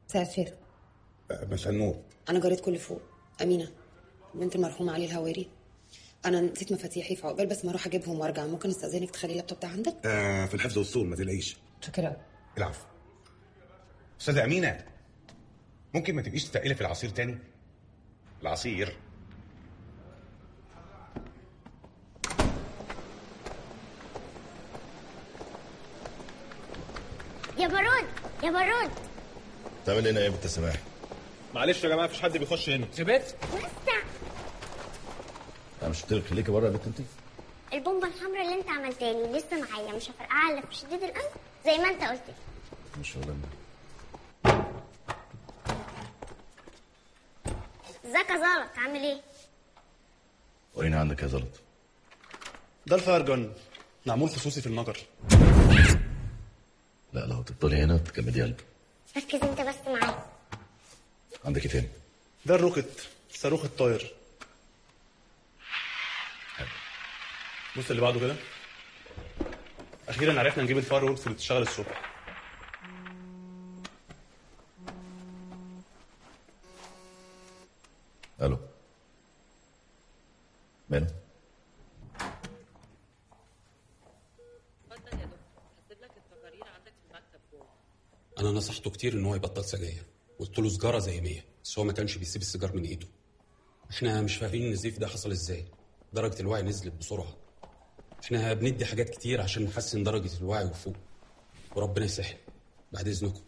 مساء الخير آه، مساء النور انا جارتكم اللي فوق امينه بنت المرحوم علي الهواري انا نسيت مفاتيحي فعقبال بس ما اروح اجيبهم وارجع ممكن استاذنك تخلي اللابتوب ده عندك آه في الحفظ والصول ما تقلقيش شكرا العفو استاذه امينه ممكن ما تبقيش تتقلي في العصير تاني العصير يا بارود يا بارود تعمل هنا ايه يا بنت سماح؟ معلش يا جماعه مفيش حد بيخش هنا سبت وسع انا مش قلت لك خليكي بره يا بنت انت؟ البومبه الحمراء اللي انت عملتها لي لسه معايا مش هفرقعها الا في شديد الامر زي ما انت قلت لي مش شغلانه ازيك يا زلط عامل ايه وريني عندك يا زلط ده الفاير جن معمول خصوصي في المجر لا لو تفضلي هنا تجمدي قلبي ركز انت بس معايا عندك ايه تاني؟ ده الروكت صاروخ الطاير بص اللي بعده كده اخيرا عرفنا نجيب الفاير ووركس اللي بتشتغل الصبح الو ماله؟ اتفضل يا دكتور هسيب لك التقارير عندك في المكتب جوه انا نصحته كتير ان هو يبطل سجاير قلت له سجاره زي 100 بس هو ما كانش بيسيب السيجار من ايده احنا مش فاهمين النزيف ده حصل ازاي درجه الوعي نزلت بسرعه احنا بندي حاجات كتير عشان نحسن درجه الوعي وفوق وربنا يسهل بعد اذنكم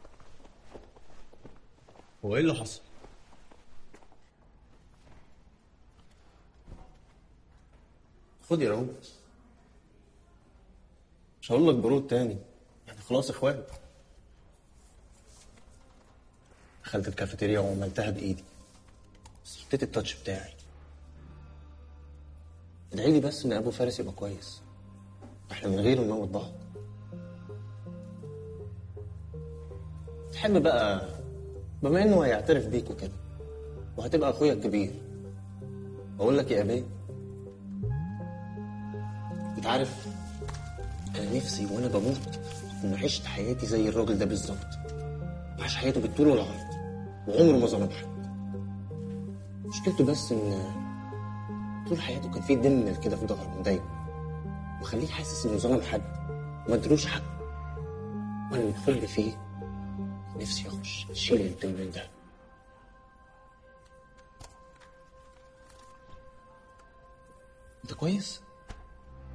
هو ايه اللي حصل خد يا رؤوف مش هقول لك برود تاني يعني خلاص اخوات دخلت الكافيتيريا وعملتها بايدي بس حطيت التاتش بتاعي ادعي لي بس ان ابو فارس يبقى كويس احنا من غيره نموت بعض تحب بقى بما انه هيعترف بيك وكده وهتبقى اخويا الكبير اقول لك يا ابي انت عارف انا نفسي وانا بموت اكون عشت حياتي زي الراجل ده بالظبط عاش حياته بالطول والعرض وعمره ما ظلم حد مشكلته بس ان طول حياته كان فيه دم كده في ظهره مضايقه وخليه حاسس انه ظلم حد وما ادروش حقه وانا من حبي فيه نفسي اخش اشيل الدم ده انت كويس؟